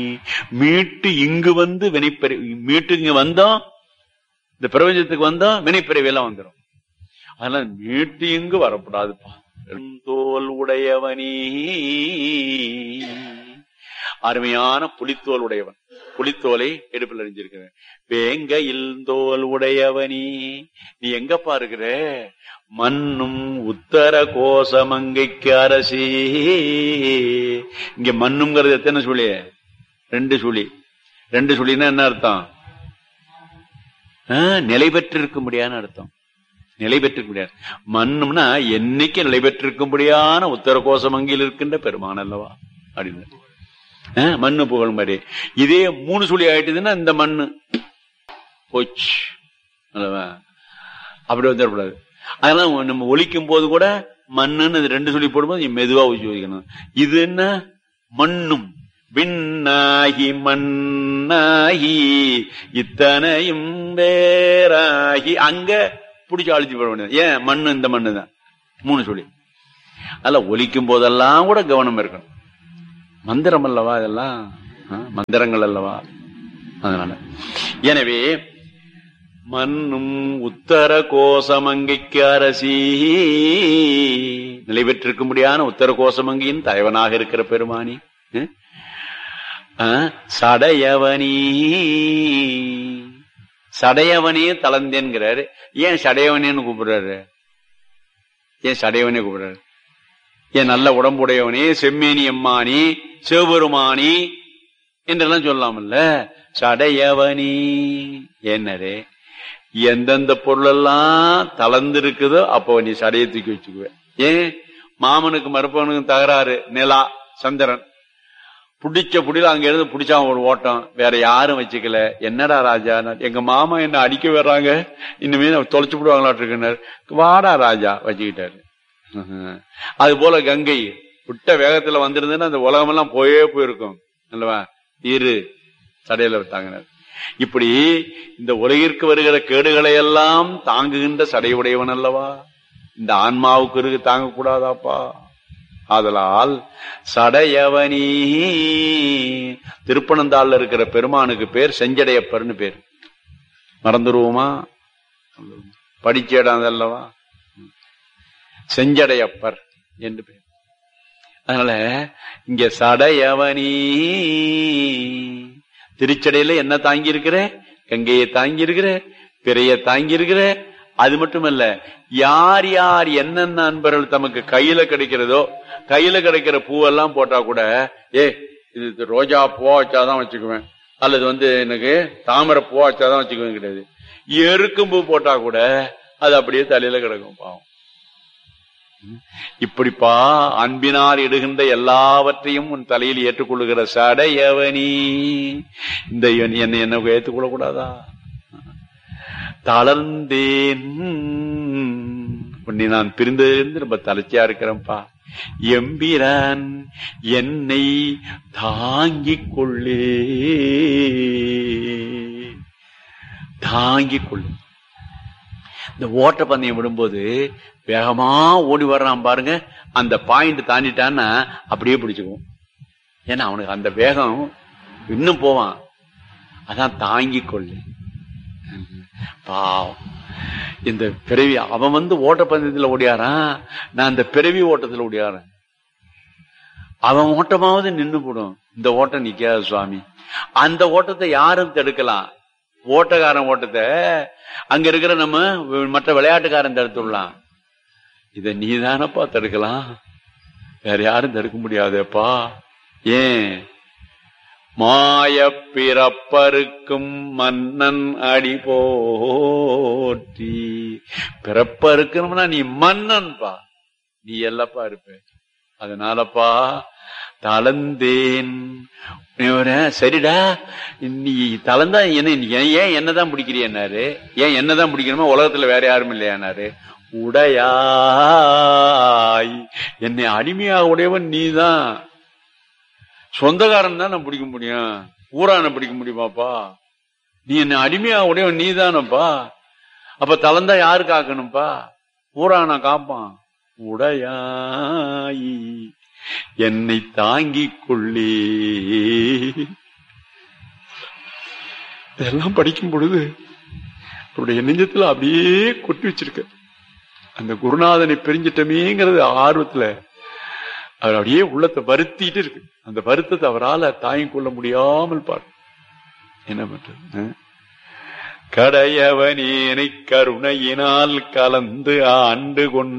மீட்டு இங்கு வந்து வினைப்பறி மீட்டு இங்க வந்தோம் இந்த பிரபஞ்சத்துக்கு வந்தோம் வினைப்பிறவி எல்லாம் வந்துடும் அதனால மீட்டு இங்கு வரக்கூடாதுப்பா தோல் உடையவனே அருமையான புலித்தோல் உடையவன் புலித்தோலை எடுப்பில் அறிஞ்சிருக்கிறேன் வேங்கையில் தோல் உடையவனி நீ எங்கப்பா இருக்கிற மண்ணும் உத்தர கோசமங்கைக்கு அரசி இங்க மண்ணுங்கிறது எத்தனை சுழி ரெண்டு சுழி ரெண்டு சுழின்னா என்ன அர்த்தம் ஆ, நிலை பெற்றிருக்கும்படியான அர்த்தம் நிலை பெற்றிருக்க முடியாது மண்ணும்னா என்னைக்கு நிலை பெற்றிருக்கும்படியான உத்தர கோசமங்கில் இருக்கின்ற பெருமான் அல்லவா அப்படின்னு ஆ, மண்ணு புகழ் மாதிரி இதே மூணு சுழி ஆயிட்டுதுன்னா இந்த மண்ணு போச்சு அல்லவா அப்படி வந்துடக்கூடாது அதெல்லாம் நம்ம ஒலிக்கும் போது கூட மண்ணுன்னு இது ரெண்டு சொல்லி போடும்போது நீ மெதுவா உச்சரிக்கணும் இது என்ன மண்ணும் விண்ணாகி மண்ணாகி இத்தனையும் வேறாகி அங்க பிடிச்சி அழிச்சு போட வேண்டியது ஏன் மண்ணு இந்த மண்ணு தான் மூணு சொல்லி அதெல்லாம் ஒலிக்கும் போதெல்லாம் கூட கவனம் இருக்கணும் மந்திரம் அல்லவா இதெல்லாம் ஆ, மந்திரங்கள் அல்லவா அதனால எனவே மண்ணும் உத்தர கோசமங்கைக்கு அரசி நிலை பெற்றிருக்கும்படியான உத்தர கோசமங்கியின் தலைவனாக இருக்கிற பெருமானி ம்? ஆ, சடையவனி சடையவனே தளந்தேன்கிறாரு ஏன் சடையவனேன்னு கூப்பிடுறாரு ஏன் சடையவனே கூப்பிடுறாரு ஏன் நல்ல உடம்புடையவனே செம்மேனி அம்மானி சிவபெருமானி என்றெல்லாம் சொல்லலாம்ல சடையவனி என்னரே எந்தெந்த பொருளெல்லாம் தளர்ந்து இருக்குதோ அப்போ நீ சடையை தூக்கி வச்சுக்குவ ஏன் மாமனுக்கு மருப்பவனுக்கு தகராறு நிலா சந்திரன் புடிச்ச புடியில அங்க இருந்து புடிச்சான் ஒரு ஓட்டம் வேற யாரும் வச்சுக்கல என்னடா ராஜா எங்க மாமா என்ன அடிக்க வர்றாங்க இனிமே தொலைச்சு விடுவாங்களாட்டு இருக்குனர் வாடா ராஜா வச்சுக்கிட்டாரு ம்ஹும். அது போல கங்கை விட்ட வேகத்துல வந்திருந்ததுன்னா அந்த உலகமெல்லாம் போயே போயிருக்கும் அல்லவா இரு சடையில தாங்கினார் இப்படி இந்த உலகிற்கு வருகிற கேடுகளை எல்லாம் தாங்குகின்ற சடையுடையவன் அல்லவா இந்த ஆன்மாவுக்கு இருக்கு தாங்கக்கூடாதாப்பா ஆதலால் சடையவனி திருப்பனந்தாள்ல இருக்கிற பெருமானுக்கு பேர் செஞ்சடையப்பர்னு பேர் மறந்துருவோமா படிச்ச இடம் அதல்லவா செஞ்சடையப்பர் என்று பேர் அதனால இங்க சடையவனி திருச்சடையில என்ன தாங்கி இருக்கிற கங்கையை தாங்கி இருக்கிற பிறைய தாங்கி இருக்கிற அது மட்டுமல்ல யார் யார் என்னென்ன அன்பர்கள் தமக்கு கையில கிடைக்கிறதோ கையில கிடைக்கிற பூவெல்லாம் போட்டா கூட ஏ இது ரோஜா பூவா வச்சாதான் வச்சுக்குவேன் அல்லது வந்து எனக்கு தாமரை பூவா வச்சாதான் வச்சுக்குவேன் கிடையாது எருக்கும் பூ போட்டா கூட அது அப்படியே தலையில கிடக்கும் பாவம் இப்படிப்பா அன்பினால் இடுகின்ற எல்லாவற்றையும் உன் தலையில் ஏற்றுக்கொள்ளுகிற சடையவனி இந்த என்- என்னை என்ன ஏற்றுக்கொள்ள கூடாதா தளர்ந்தேன் உன்னை நான் பிரிந்ததிலிருந்து ரொம்ப தலைச்சியா இருக்கிறேன்ப்பா எம்பிரான் என்னை தாங்கிக் கொள்ளே தாங்கிக் கொள்ளு இந்த ஓட்ட பந்தயம் விடும்போது வேகமா ஓடி வர்றான் பாருங்க அந்த பாயிண்ட் தாண்டிட்டான்னா அப்படியே பிடிச்சுக்குவோம் ஏன்னா அவனுக்கு அந்த வேகம் இன்னும் போவான் அதான் தாங்கிக் கொள்ளு பாவம் இந்த பிறவி அவன் வந்து ஓட்டப்பந்தயத்துல ஓடியாரான் நான் இந்த பிறவி ஓட்டத்துல ஓடியாரன் அவன் ஓட்டமாவது நின்னு போடும் இந்த ஓட்டம் நிக்காது சுவாமி அந்த ஓட்டத்தை யாரும் தடுக்கலாம் ஓட்டக்காரன் ஓட்டத்தை அங்க இருக்கிற நம்ம மற்ற விளையாட்டுக்காரன் தடுத்துடலாம் இத நீதானப்பா தடுக்கலாம் வேற யாரும் தடுக்க முடியாதேப்பா ஏன் மாயப் பிறப்பருக்கும் மன்னன் அடி போற்றி பிறப்பருக்கணும்னா நீ மன்னன்பா நீ எல்லப்பா இருப்ப அதனாலப்பா தளர்ந்தேன் நீ ஒரு, சரிடா நீ தளர்ந்தா என்ன நீ ஏன் ஏன் என்னதான் பிடிக்கிறியன்னாரு ஏன் என்னதான் பிடிக்கணுமோ உலகத்துல வேற யாரும் இல்லையானாரு உடையாய் என்னை அடிமையாக உடையவன் நீதான் சொந்தக்காரன் தான் நான் பிடிக்க முடியும் ஊரான பிடிக்க முடியுமாப்பா நீ என்ன அடிமையா உடையவன் நீதானப்பா அப்ப தளர்ந்தா யாரு காக்கணும்ப்பா ஊரான காப்பான் உடையாய் என்னை தாங்கிக் கொள்ளே இதெல்லாம் படிக்கும் பொழுது அவருடைய நெஞ்சத்துல அப்படியே கொட்டி வச்சிருக்க அந்த குருநாதனை பிரிஞ்சிட்டமேங்கிறது ஆர்வத்துல அவர் அப்படியே உள்ளத்தை வருத்திட்டு இருக்கு அந்த வருத்தத்தை அவரால் தாங்கிக் கொள்ள முடியாமல் பாரு என்ன பண்றது ஆ? கடையவனேனை கருணையினால் கலந்து ஆண்டு கொண்ட